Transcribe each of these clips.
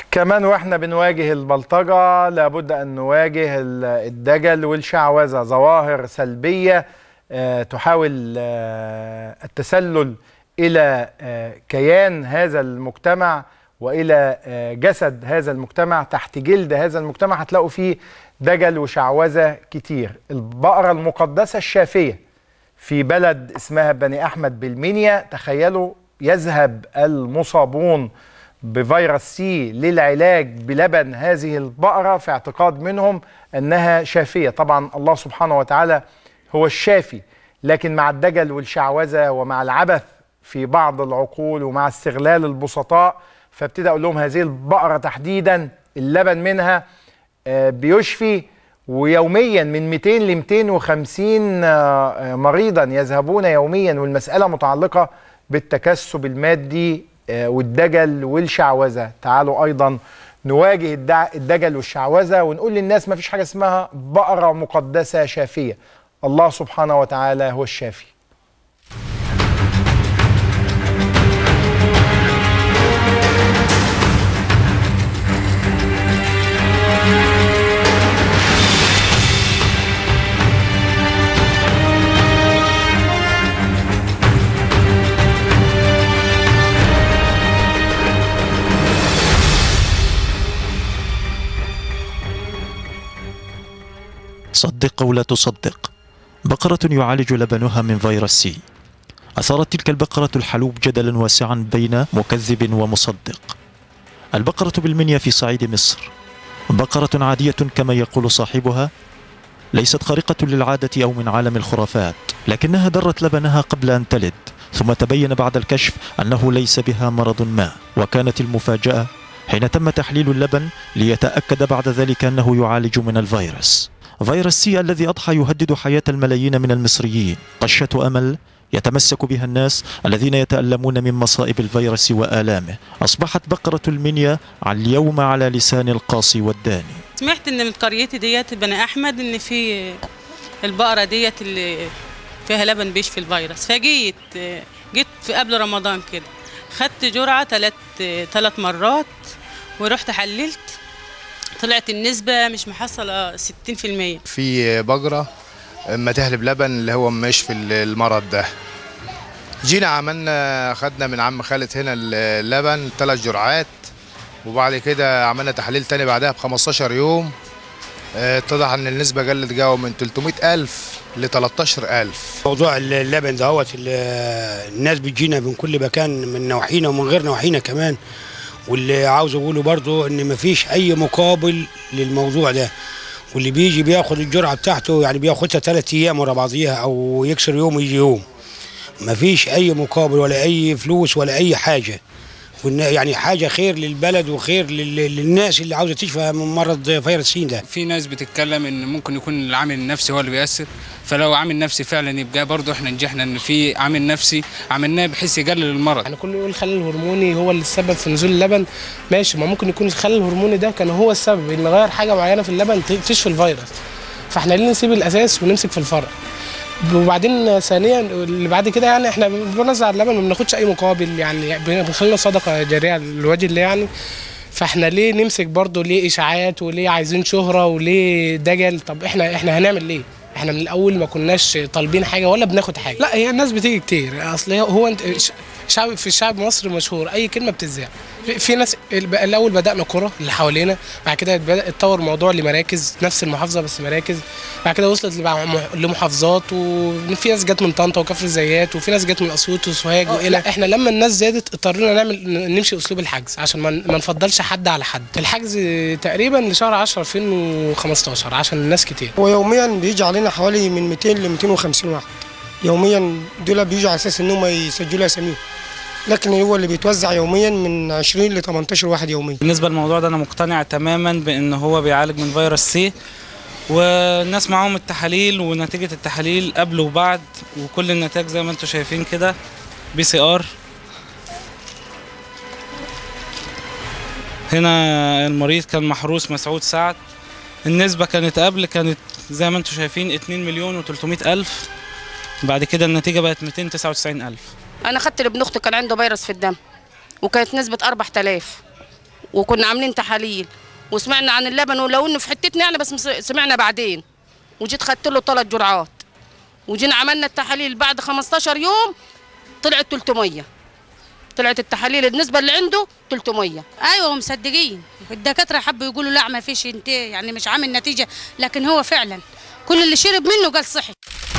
كمان واحنا بنواجه البلطجة لابد أن نواجه ال- الدجل والشعوذة ظواهر سلبية آه، تحاول آه، التسلل إلى آه، كيان هذا المجتمع وإلى آه، جسد هذا المجتمع تحت جلد هذا المجتمع هتلاقوا فيه دجل وشعوذة كتير البقرة المقدسة الشافية في بلد اسمها بني أحمد بالمنيا تخيلوا يذهب المصابون بفيروس سي للعلاج بلبن هذه البقرة في اعتقاد منهم أنها شافية طبعا الله سبحانه وتعالى هو الشافي لكن مع الدجل والشعوذة ومع العبث في بعض العقول ومع استغلال البسطاء فابتدى أقول لهم هذه البقرة تحديدا اللبن منها آه، بيشفي ويوميا من 200 ل 250 آه، مريضا يذهبون يوميا والمسألة متعلقة بالتكسب المادي آه، والدجل والشعوذة تعالوا أيضا نواجه الدع- الدجل والشعوذة ونقول للناس ما فيش حاجة اسمها بقرة مقدسة شافية الله سبحانه وتعالى هو الشافي صدق أو لا تصدق بقرة يعالج لبنها من فيروس سي أثارت تلك البقرة الحلوب جدلا واسعا بين مكذب ومصدق البقرة بالمنيا في صعيد مصر بقرة عادية كما يقول صاحبها ليست خارقة للعادة أو من عالم الخرافات لكنها درت لبنها قبل أن تلد ثم تبين بعد الكشف أنه ليس بها مرض ما وكانت المفاجأة حين تم تحليل اللبن ليتأكد بعد ذلك أنه يعالج من الفيروس فيروس سي الذي أضحى يهدد حياة الملايين من المصريين قشة أمل يتمسك بها الناس الذين يتألمون من مصائب الفيروس وآلامه أصبحت بقرة المنيا على اليوم على لسان القاصي والداني سمعت ان من قريتي ديت بني احمد ان في البقره ديت اللي فيها لبن بيشفي الفيروس فجيت جيت في قبل رمضان كده خدت جرعه ثلاث ثلاث مرات ورحت حللت طلعت النسبه مش محصله 60% في بقرة اما تهلب لبن اللي هو مش في المرض ده جينا عملنا خدنا من عم خالد هنا اللبن ثلاث جرعات وبعد كده عملنا تحليل تاني بعدها ب 15 يوم اه، اتضح ان النسبة قلت جاوة من 300 ألف ل 13 ألف موضوع اللبن دهوت ال- الناس بتجينا من كل مكان من نواحينا ومن غير نواحينا كمان واللي عاوز اقوله برضو ان مفيش اي مقابل للموضوع ده واللي بيجي بياخد الجرعه بتاعته يعني بياخدها ثلاث ايام ورا بعضيها او يكسر يوم ويجي يوم مفيش اي مقابل ولا اي فلوس ولا اي حاجه والن- يعني حاجه خير للبلد وخير لل- للناس اللي عاوزه تشفى من مرض فيروس سين ده في ناس بتتكلم ان ممكن يكون العامل النفسي هو اللي بيأثر فلو عامل نفسي فعلا يبقى برضه احنا نجحنا ان في عامل نفسي عملناه بحيث يقلل المرض يعني كله يقول الخلل الهرموني هو اللي السبب في نزول اللبن ماشي ما ممكن يكون الخلل الهرموني ده كان هو السبب ان نغير حاجه معينه في اللبن ت- تشفي الفيروس فاحنا ليه نسيب الاساس ونمسك في الفرع وبعدين ثانيا اللي بعد كده يعني احنا بنوزع اللبن ما بناخدش اي مقابل يعني بنخلينا صدقه جاريه لوجه الله يعني فاحنا ليه نمسك برضه ليه اشاعات وليه عايزين شهره وليه دجل طب احنا احنا هنعمل ليه؟ احنا من الاول ما كناش طالبين حاجه ولا بناخد حاجه لا هي الناس بتيجي كتير اصل هي- هو انت ش- شعب في الشعب المصري مشهور اي كلمه بتتذاع في- في ناس ال- الاول بدانا كره اللي حوالينا بعد كده بدا اتطور الموضوع لمراكز نفس المحافظه بس مراكز بعد كده وصلت لبع- مح- لمحافظات وفي ناس جت من طنطا وكفر الزيات وفي ناس جت من اسيوط وسوهاج والى احنا لما الناس زادت اضطرينا نعمل نمشي اسلوب الحجز عشان ما ما نفضلش حد على حد الحجز تقريبا لشهر 10 2015 عشان الناس كتير ويوميا بيجي علينا حوالي من 200 ل 250 واحد يوميا دول بيجوا على اساس انهم يسجلوا اساميهم لكن هو اللي بيتوزع يوميا من 20 ل 18 واحد يوميا بالنسبة للموضوع ده أنا مقتنع تماما بأن هو بيعالج من فيروس سي والناس معاهم التحاليل ونتيجة التحاليل قبل وبعد وكل النتائج زي ما انتم شايفين كده بي سي ار هنا المريض كان محروس مسعود سعد النسبة كانت قبل كانت زي ما انتم شايفين 2 مليون و300 ألف بعد كده النتيجة بقت 299 ألف انا خدت لابن اختي كان عنده فيروس في الدم وكانت نسبه 4000 وكنا عاملين تحاليل وسمعنا عن اللبن ولو انه في حتتنا يعني بس مس- سمعنا بعدين وجيت خدت له ثلاث جرعات وجينا عملنا التحاليل بعد 15 يوم طلعت 300 طلعت التحاليل النسبه اللي عنده 300 ايوه مصدقين الدكاتره حبوا يقولوا لا ما فيش انت يعني مش عامل نتيجه لكن هو فعلا كل اللي شرب منه قال صحي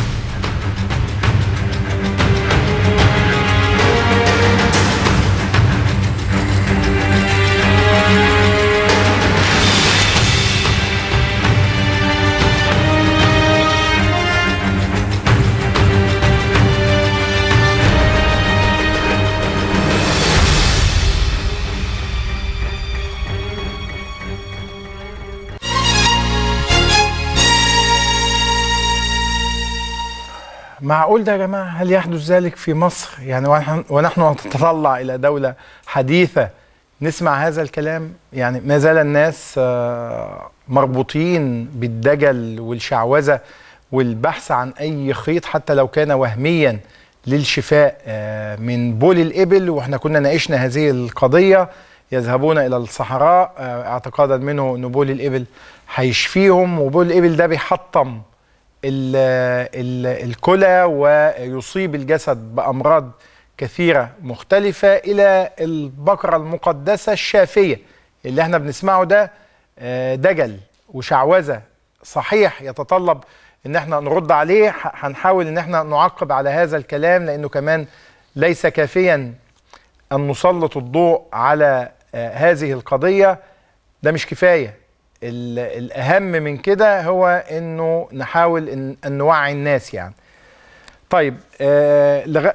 معقول ده يا جماعة هل يحدث ذلك في مصر يعني ونحن, ونحن نتطلع إلى دولة حديثة نسمع هذا الكلام يعني ما زال الناس آه، مربوطين بالدجل والشعوذة والبحث عن أي خيط حتى لو كان وهميا للشفاء آه، من بول الإبل وإحنا كنا ناقشنا هذه القضية يذهبون إلى الصحراء آه، اعتقادا منه أن بول الإبل هيشفيهم وبول الإبل ده بيحطم ال ال الكلى ويصيب الجسد بامراض كثيره مختلفه الى البقره المقدسه الشافيه اللي احنا بنسمعه ده آه، دجل وشعوذه صحيح يتطلب ان احنا نرد عليه ح- هنحاول ان احنا نعقب على هذا الكلام لانه كمان ليس كافيا ان نسلط الضوء على آه، هذه القضيه ده مش كفايه ال- الاهم من كده هو انه نحاول ان, أن نوعي الناس يعني طيب آه لغ...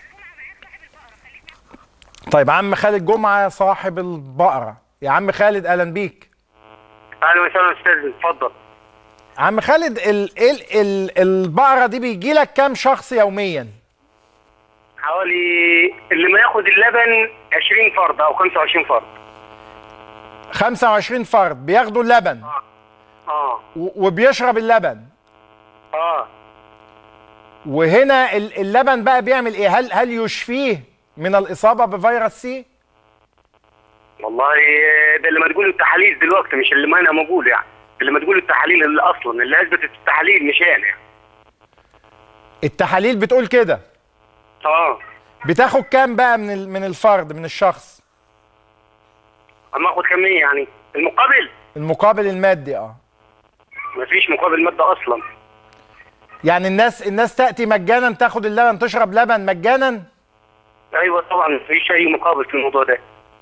طيب عم خالد جمعه صاحب البقره يا عم خالد اهلا بيك اهلا وسهلا استاذ اتفضل عم خالد ال... ال... ال... البقره دي بيجي لك كام شخص يوميا حوالي اللي ما ياخد اللبن 20 فرد او 25 فرد 25 فرد بياخدوا اللبن اه و... وبيشرب اللبن اه وهنا ال- اللبن بقى بيعمل ايه هل هل يشفيه من الاصابه بفيروس سي والله ده اللي ما تقوله التحاليل دلوقتي مش اللي ما انا موجود يعني اللي ما تقوله التحاليل اللي اصلا اللي اثبتت التحاليل مش انا يعني التحاليل بتقول كده اه بتاخد كام بقى من ال- من الفرد من الشخص اما اخد كميه يعني المقابل المقابل المادي اه مفيش مقابل ماده اصلا يعني الناس الناس تاتي مجانا تاخد اللبن تشرب لبن مجانا ايوه طبعا مفيش اي مقابل في الموضوع ده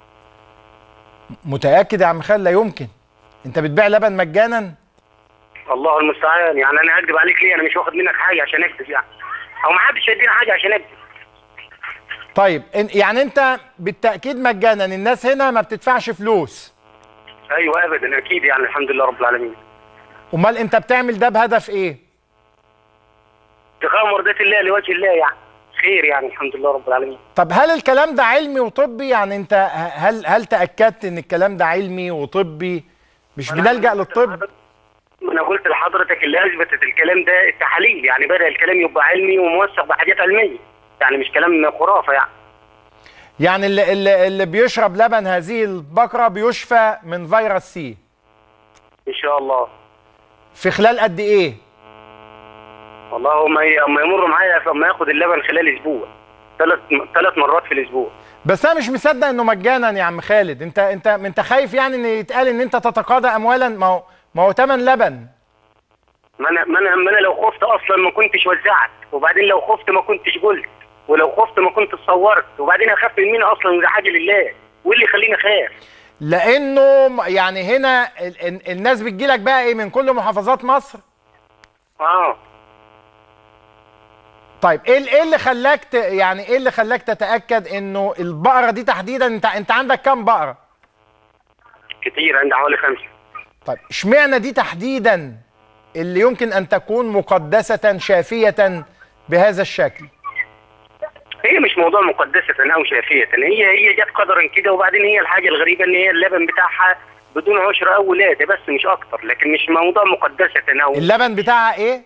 متاكد يا عم خالد لا يمكن انت بتبيع لبن مجانا الله المستعان يعني انا هكذب عليك ليه انا مش واخد منك حاجه عشان اكذب يعني او ما حدش يديني حاجه عشان اكذب طيب إن- يعني انت بالتاكيد مجانا الناس هنا ما بتدفعش فلوس ايوه ابدا اكيد يعني الحمد لله رب العالمين امال انت بتعمل ده بهدف ايه تقام مرضات الله لوجه الله يعني خير يعني الحمد لله رب العالمين طب هل الكلام ده علمي وطبي يعني انت ه- هل هل تاكدت ان الكلام ده علمي وطبي مش بنلجا للطب ما انا قلت لحضرتك اللي اثبتت الكلام ده التحاليل يعني بدا الكلام يبقى علمي وموثق بحاجات علميه يعني مش كلام خرافه يعني يعني اللي, اللي, اللي بيشرب لبن هذه البقرة بيشفى من فيروس سي ان شاء الله في خلال قد ايه؟ والله هو ما ي- اما يمر معايا فما ياخد اللبن خلال اسبوع ثلاث ثلاث مرات في الاسبوع بس انا مش مصدق انه مجانا يا عم خالد انت انت انت خايف يعني ان يتقال ان انت تتقاضى اموالا ما هو ما هو ثمن لبن ما انا ما انا ما انا لو خفت اصلا ما كنتش وزعت وبعدين لو خفت ما كنتش قلت ولو خفت ما كنت اتصورت وبعدين اخاف من مين اصلا ده حاجه لله واللي يخليني اخاف لانه م- يعني هنا ال ال الناس بتجيلك بقى ايه من كل محافظات مصر اه طيب ايه ال- ايه اللي خلاك ت يعني ايه اللي خلاك تتاكد انه البقره دي تحديدا انت انت عندك كام بقره؟ كتير عندي حوالي خمسه طيب اشمعنى دي تحديدا اللي يمكن ان تكون مقدسه شافيه بهذا الشكل؟ هي مش موضوع مقدسة أو شافية هي هي جت قدرا كده وبعدين هي الحاجة الغريبة إن هي اللبن بتاعها بدون عشر أو ولادة بس مش أكتر لكن مش موضوع مقدسة أو اللبن بتاعها ايه؟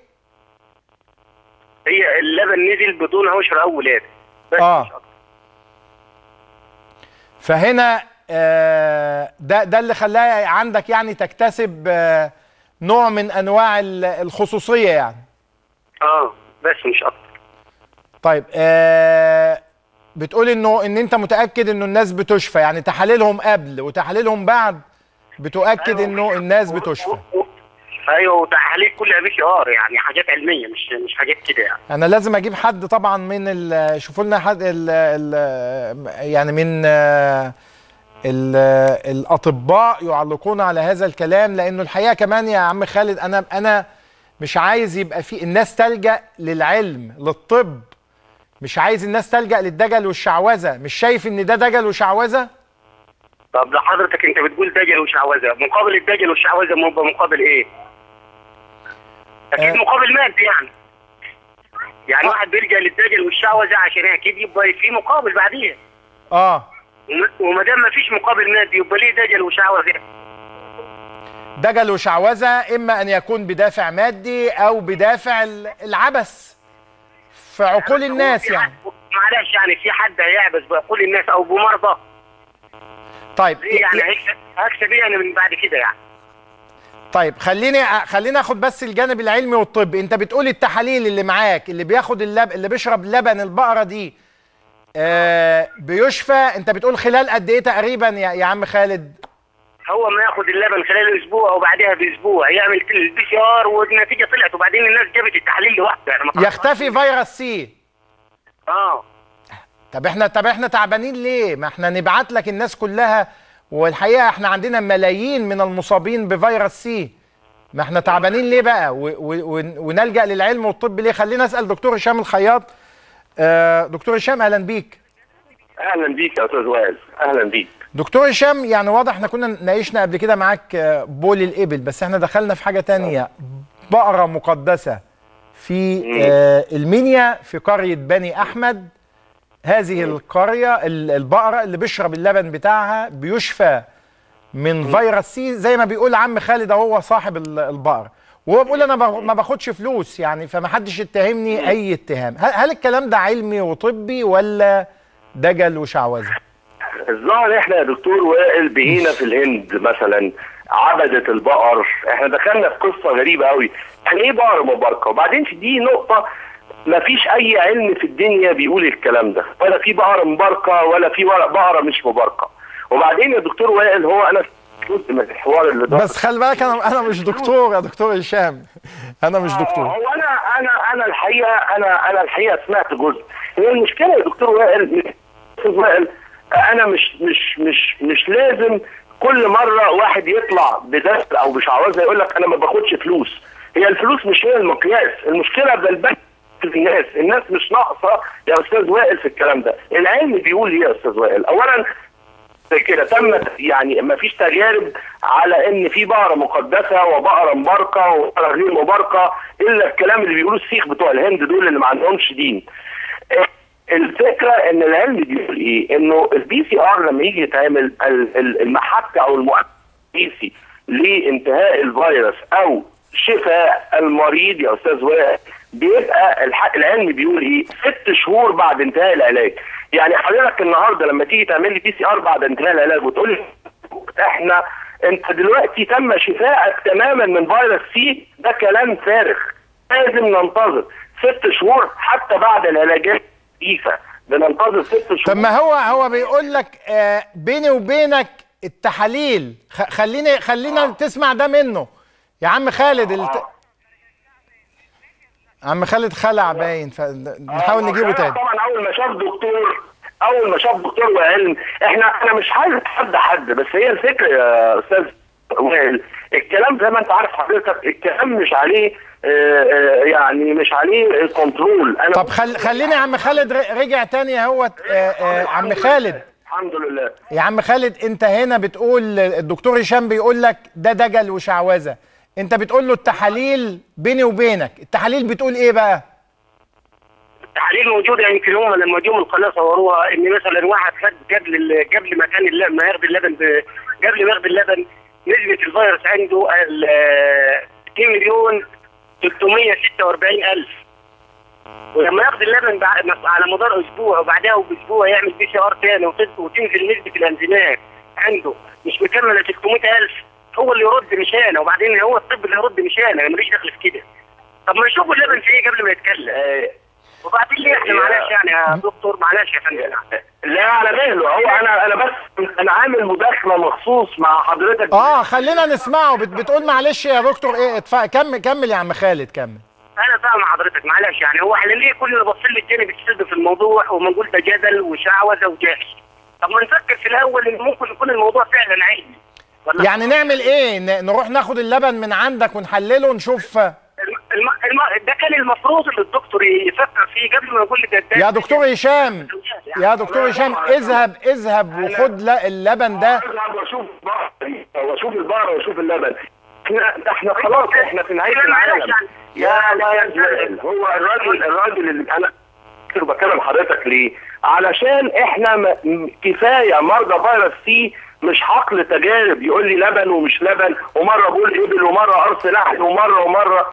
هي اللبن نزل بدون عشر أو ولادة بس اه فهنا آه، ده ده اللي خلاها عندك يعني تكتسب آه، نوع من انواع ال- الخصوصيه يعني اه بس مش اكتر طيب آه بتقول انه ان انت متاكد انه الناس بتشفى يعني تحاليلهم قبل وتحاليلهم بعد بتؤكد انه الناس بتشفى ايوه وتحاليل كلها بي سي ار يعني حاجات علميه مش مش حاجات كده يعني انا لازم اجيب حد طبعا من ال- شوفوا لنا حد ال ال يعني من آه، ال الاطباء يعلقون على هذا الكلام لانه الحقيقه كمان يا عم خالد انا انا مش عايز يبقى في الناس تلجا للعلم للطب مش عايز الناس تلجا للدجل والشعوذه مش شايف ان ده دجل وشعوذه طب ده حضرتك انت بتقول دجل وشعوذه مقابل الدجل والشعوذه مبقى مقابل ايه؟ اكيد مقابل مادي يعني يعني واحد بيلجا للدجل والشعوذه عشان اكيد يبقى في مقابل بعديها اه وم- وما دام ما فيش مقابل مادي يبقى ليه دجل وشعوذه؟ دجل وشعوذه اما ان يكون بدافع مادي او بدافع ال- العبث في عقول الناس يعني معلش يعني في حد هيعبث بعقول الناس او بمرضى طيب ليه يعني هيكسب هكسب ايه انا من بعد كده يعني طيب خليني خليني اخد بس الجانب العلمي والطبي انت بتقول التحاليل اللي معاك اللي بياخد اللب اللي بيشرب لبن البقره دي آه بيشفى انت بتقول خلال قد ايه تقريبا يا, يا عم خالد هو ما ياخد اللبن خلال اسبوع وبعدها باسبوع يعمل البي سي ار والنتيجه طلعت وبعدين الناس جابت التحاليل لوحده يعني ما يختفي فيروس سي اه طب احنا طب احنا تعبانين ليه ما احنا نبعت لك الناس كلها والحقيقه احنا عندنا ملايين من المصابين بفيروس سي ما احنا تعبانين ليه بقى و و ون- ونلجا للعلم والطب ليه خلينا اسال دكتور هشام الخياط آه دكتور هشام اهلا بيك اهلا بيك يا استاذ وائل اهلا بيك دكتور هشام يعني واضح احنا كنا ناقشنا قبل كده معاك آه، بول الابل بس احنا دخلنا في حاجه تانية بقره مقدسه في آه المنيا في قريه بني احمد هذه القريه ال- البقره اللي بيشرب اللبن بتاعها بيشفى من فيروس سي زي ما بيقول عم خالد اهو صاحب ال- البقره وهو بيقول انا باخ- ما باخدش فلوس يعني فما حدش يتهمني اي اتهام هل, هل الكلام ده علمي وطبي ولا دجل وشعوذه الظاهر احنا يا دكتور وائل بقينا في الهند مثلا عبدة البقر احنا دخلنا في قصة غريبة قوي يعني ايه بقرة مباركة وبعدين في دي نقطة ما فيش اي علم في الدنيا بيقول الكلام ده ولا في بقرة مباركة ولا في ورق بقرة مش مباركة وبعدين يا دكتور وائل هو انا جزء من الحوار اللي بس خلي بالك انا انا مش دكتور يا دكتور هشام انا مش دكتور هو انا انا انا الحقيقه انا انا الحقيقه سمعت جزء هي المشكله يا دكتور وائل استاذ وائل انا مش مش مش مش لازم كل مره واحد يطلع بدرس او بشعوذه يقول لك انا ما باخدش فلوس هي الفلوس مش هي المقياس المشكله بل في الناس الناس مش ناقصه يا استاذ وائل في الكلام ده العلم بيقول ايه يا استاذ وائل اولا زي كده تم يعني ما فيش تجارب على ان في بقره مقدسه وبقره مباركه وبقره غير مباركه الا الكلام اللي بيقولوه السيخ بتوع الهند دول اللي ما عندهمش دين. آه، الفكره ان العلم بيقول ايه؟ انه البي سي ار لما يجي يتعمل ال- ال- المحك او المؤكد الرئيسي لانتهاء الفيروس او شفاء المريض يا استاذ وائل بيبقى الح- العلم بيقول ايه؟ ست شهور بعد انتهاء العلاج. يعني حضرتك النهارده لما تيجي تعمل لي بي سي ار بعد انتهاء العلاج وتقول لي احنا انت دلوقتي تم شفائك تماما من فيروس سي ده كلام فارغ لازم ننتظر ست شهور حتى بعد العلاجات الخفيفه بننتظر ست شهور طب ما هو هو بيقول لك آه بيني وبينك التحاليل خ- خليني خلينا تسمع ده منه يا عم خالد الت... عم خالد خلع باين فنحاول نجيبه تاني طبعا اول ما شاف دكتور اول ما شاف دكتور وعلم احنا انا مش عايز اتحدى حد بس هي الفكره يا استاذ وائل الكلام زي ما انت عارف حضرتك الكلام مش عليه آه، آه، يعني مش عليه كنترول انا طب خل... خليني يا عم خالد ر- رجع تاني اهوت آه آه عم خالد الحمد لله يا عم خالد انت هنا بتقول الدكتور هشام بيقول لك ده دجل وشعوذه انت بتقول له التحاليل بيني وبينك التحاليل بتقول ايه بقى التحاليل موجوده يمكن هم لما جم القناه صوروها ان مثلا واحد خد قبل ال- قبل ما كان الل- ما ياخد اللبن ب- قبل ما ياخد اللبن نسبه الفيروس عنده ال- آه، 2 مليون 346 الف ولما ياخد اللبن بعد على مدار اسبوع وبعدها باسبوع يعمل بي سي ار تاني وتد- وتنزل نسبه الانزيمات عنده مش مكمله 600000 هو اللي يرد مش انا وبعدين هو الطب اللي يرد مش انا انا ماليش دخل في كده طب ما نشوف اللبن في ايه قبل ما يتكلم وبعدين ليه احنا معلش يعني يا دكتور معلش يا فندم لا على مهله هو انا انا بس انا عامل مداخله مخصوص مع حضرتك اه خلينا نسمعه بت بتقول معلش يا دكتور ايه اتفق كمل كمل يا عم خالد كمل انا فاهم حضرتك معلش يعني هو احنا ليه كلنا باصين للجانب السلبي في الموضوع وبنقول ده جدل وشعوذه وجهل طب ما نفكر في الاول ان ممكن يكون الموضوع فعلا علمي ولا يعني نعمل ايه ن- نروح ناخد اللبن من عندك ونحلله ونشوف الم... الم... الم... ده كان المفروض ان الدكتور يفكر فيه قبل ما يقول لي ده ده يا دكتور هشام يا دكتور هشام اذهب اذهب وخد لا- اللبن ده اذهب واشوف البقرة واشوف البقرة واشوف اللبن احنا ده احنا خلاص احنا في نهايه العالم يا لا يا زلمة، هو الراجل الراجل اللي انا كنت بكلم حضرتك ليه؟ علشان احنا م... م- كفايه مرضى فيروس سي مش حقل تجارب يقول لي لبن ومش لبن ومره بقول ابل ومره قرص لحم ومره ومره